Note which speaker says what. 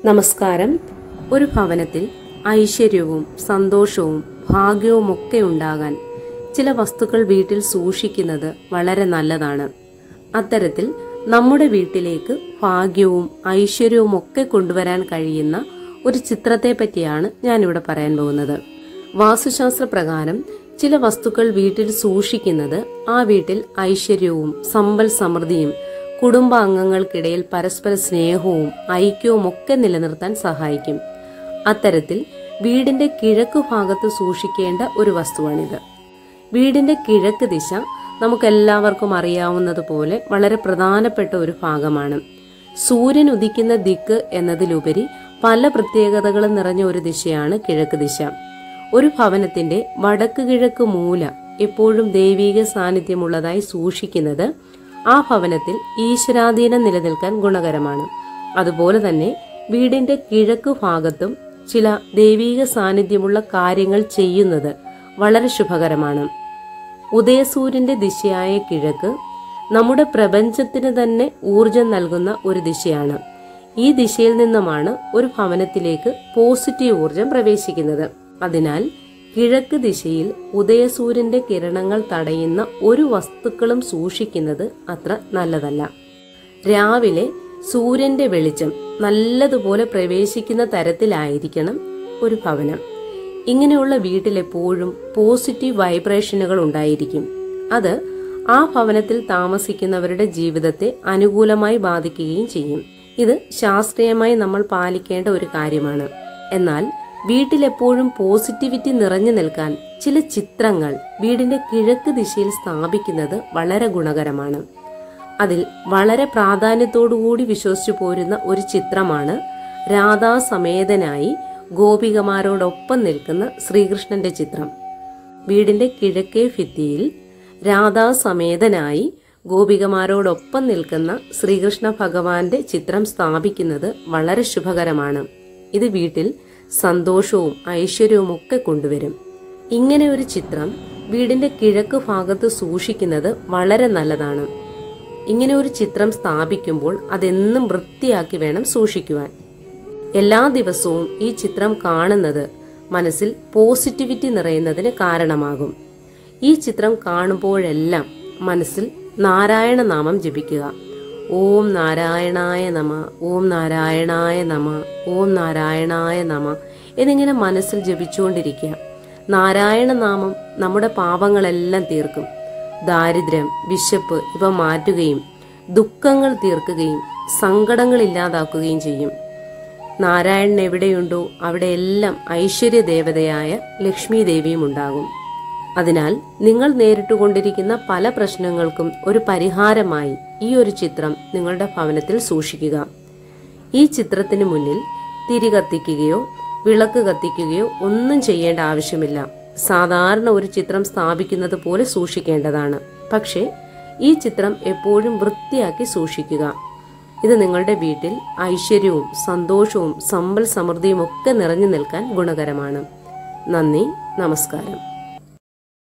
Speaker 1: നമസ്കാരം ഒരു ഭവനത്തിൽ ഐശ്വര്യവും സന്തോഷവും ഭാഗ്യവും ഒക്കെ ഉണ്ടാകാൻ ചില വസ്തുക്കൾ വീട്ടിൽ സൂക്ഷിക്കുന്നത് വളരെ നല്ലതാണ് അത്തരത്തിൽ നമ്മുടെ വീട്ടിലേക്ക് ഭാഗ്യവും ഐശ്വര്യവും ഒക്കെ കൊണ്ടുവരാൻ കഴിയുന്ന ഒരു ചിത്രത്തെ പറ്റിയാണ് ഞാനിവിടെ പറയാൻ പോകുന്നത് വാസ്തുശാസ്ത്ര പ്രകാരം ചില വസ്തുക്കൾ വീട്ടിൽ സൂക്ഷിക്കുന്നത് ആ വീട്ടിൽ ഐശ്വര്യവും സമ്പൽ സമൃദ്ധിയും കുടുംബാംഗങ്ങൾക്കിടയിൽ പരസ്പര സ്നേഹവും ഐക്യവും ഒക്കെ നിലനിർത്താൻ സഹായിക്കും അത്തരത്തിൽ വീടിന്റെ കിഴക്ക് ഭാഗത്ത് സൂക്ഷിക്കേണ്ട ഒരു വസ്തുവാണിത് വീടിന്റെ കിഴക്ക് ദിശ നമുക്കെല്ലാവർക്കും അറിയാവുന്നതുപോലെ വളരെ പ്രധാനപ്പെട്ട ഒരു ഭാഗമാണ് സൂര്യൻ ഉദിക്കുന്ന ദിക്ക് എന്നതിലുപരി പല പ്രത്യേകതകളും നിറഞ്ഞ ഒരു ദിശയാണ് കിഴക്ക് ദിശ ഒരു ഭവനത്തിന്റെ വടക്ക് കിഴക്ക് മൂല എപ്പോഴും ദൈവീക സാന്നിധ്യമുള്ളതായി സൂക്ഷിക്കുന്നത് ആ ഭവനത്തിൽ ഈശ്വരാധീനം നിലനിൽക്കാൻ ഗുണകരമാണ് അതുപോലെ തന്നെ വീടിന്റെ കിഴക്ക് ഭാഗത്തും ചില ദൈവീക സാന്നിധ്യമുള്ള കാര്യങ്ങൾ ചെയ്യുന്നത് വളരെ ശുഭകരമാണ് ഉദയസൂര്യന്റെ ദിശയായ കിഴക്ക് നമ്മുടെ പ്രപഞ്ചത്തിന് തന്നെ ഊർജം നൽകുന്ന ഒരു ദിശയാണ് ഈ ദിശയിൽ നിന്നുമാണ് ഒരു ഭവനത്തിലേക്ക് പോസിറ്റീവ് ഊർജം പ്രവേശിക്കുന്നത് അതിനാൽ കിഴക്ക് ദിശയിൽ ഉദയസൂര്യന്റെ കിരണങ്ങൾ തടയുന്ന ഒരു വസ്തുക്കളും സൂക്ഷിക്കുന്നത് അത്ര നല്ലതല്ല രാവിലെ സൂര്യന്റെ വെളിച്ചം നല്ലതുപോലെ പ്രവേശിക്കുന്ന തരത്തിലായിരിക്കണം ഒരു ഭവനം ഇങ്ങനെയുള്ള വീട്ടിൽ എപ്പോഴും പോസിറ്റീവ് വൈബ്രേഷനുകൾ ഉണ്ടായിരിക്കും അത് ആ ഭവനത്തിൽ താമസിക്കുന്നവരുടെ ജീവിതത്തെ അനുകൂലമായി ബാധിക്കുകയും ചെയ്യും ഇത് ശാസ്ത്രീയമായി നമ്മൾ പാലിക്കേണ്ട ഒരു കാര്യമാണ് എന്നാൽ വീട്ടിലെപ്പോഴും പോസിറ്റിവിറ്റി നിറഞ്ഞു നിൽക്കാൻ ചില ചിത്രങ്ങൾ വീടിന്റെ കിഴക്ക് ദിശയിൽ സ്ഥാപിക്കുന്നത് വളരെ ഗുണകരമാണ് അതിൽ വളരെ പ്രാധാന്യത്തോടുകൂടി വിശ്വസിച്ചു പോരുന്ന ഒരു ചിത്രമാണ് രാധാസമേതനായി ഗോപികമാരോടൊപ്പം നിൽക്കുന്ന ശ്രീകൃഷ്ണന്റെ ചിത്രം വീടിന്റെ കിഴക്കേ ഭിത്തിയിൽ രാധാസമേതനായി ഗോപികമാരോടൊപ്പം നിൽക്കുന്ന ശ്രീകൃഷ്ണ ഭഗവാന്റെ ചിത്രം സ്ഥാപിക്കുന്നത് വളരെ ശുഭകരമാണ് ഇത് വീട്ടിൽ സന്തോഷവും ഐശ്വര്യവും ഒക്കെ കൊണ്ടുവരും ഇങ്ങനെ ഒരു ചിത്രം വീടിന്റെ കിഴക്ക് ഭാഗത്ത് സൂക്ഷിക്കുന്നത് വളരെ നല്ലതാണ് ഇങ്ങനെ ഒരു ചിത്രം സ്ഥാപിക്കുമ്പോൾ അതെന്നും വൃത്തിയാക്കി വേണം സൂക്ഷിക്കുവാൻ എല്ലാ ദിവസവും ഈ ചിത്രം കാണുന്നത് മനസ്സിൽ പോസിറ്റിവിറ്റി നിറയുന്നതിന് കാരണമാകും ഈ ചിത്രം കാണുമ്പോഴെല്ലാം മനസ്സിൽ നാരായണ നാമം ജപിക്കുക ഓം നാരായണായ നമ ഓം നാരായണായ നമ ഓം നാരായണായ നമ എന്നിങ്ങനെ മനസ്സിൽ ജപിച്ചുകൊണ്ടിരിക്കുക നാരായണ നാമം നമ്മുടെ പാപങ്ങളെല്ലാം തീർക്കും ദാരിദ്ര്യം വിശപ്പ് ഇവ മാറ്റുകയും ദുഃഖങ്ങൾ തീർക്കുകയും സങ്കടങ്ങൾ ഇല്ലാതാക്കുകയും ചെയ്യും നാരായണൻ എവിടെയുണ്ടോ അവിടെയെല്ലാം ഐശ്വര്യ ദേവതയായ ലക്ഷ്മി ദേവിയും ഉണ്ടാകും അതിനാൽ നിങ്ങൾ നേരിട്ടുകൊണ്ടിരിക്കുന്ന പല പ്രശ്നങ്ങൾക്കും ഒരു പരിഹാരമായി ഈ ഒരു ചിത്രം നിങ്ങളുടെ ഭവനത്തിൽ സൂക്ഷിക്കുക ഈ ചിത്രത്തിന് മുന്നിൽ തിരി കത്തിക്കുകയോ വിളക്ക് കത്തിക്കുകയോ ഒന്നും ചെയ്യേണ്ട ആവശ്യമില്ല സാധാരണ ഒരു ചിത്രം സ്ഥാപിക്കുന്നത് പോലെ സൂക്ഷിക്കേണ്ടതാണ് പക്ഷേ ഈ ചിത്രം എപ്പോഴും വൃത്തിയാക്കി സൂക്ഷിക്കുക ഇത് നിങ്ങളുടെ വീട്ടിൽ ഐശ്വര്യവും സന്തോഷവും സമ്പൽ സമൃദ്ധിയും ഒക്കെ നിറഞ്ഞു നിൽക്കാൻ ഗുണകരമാണ് നന്ദി നമസ്കാരം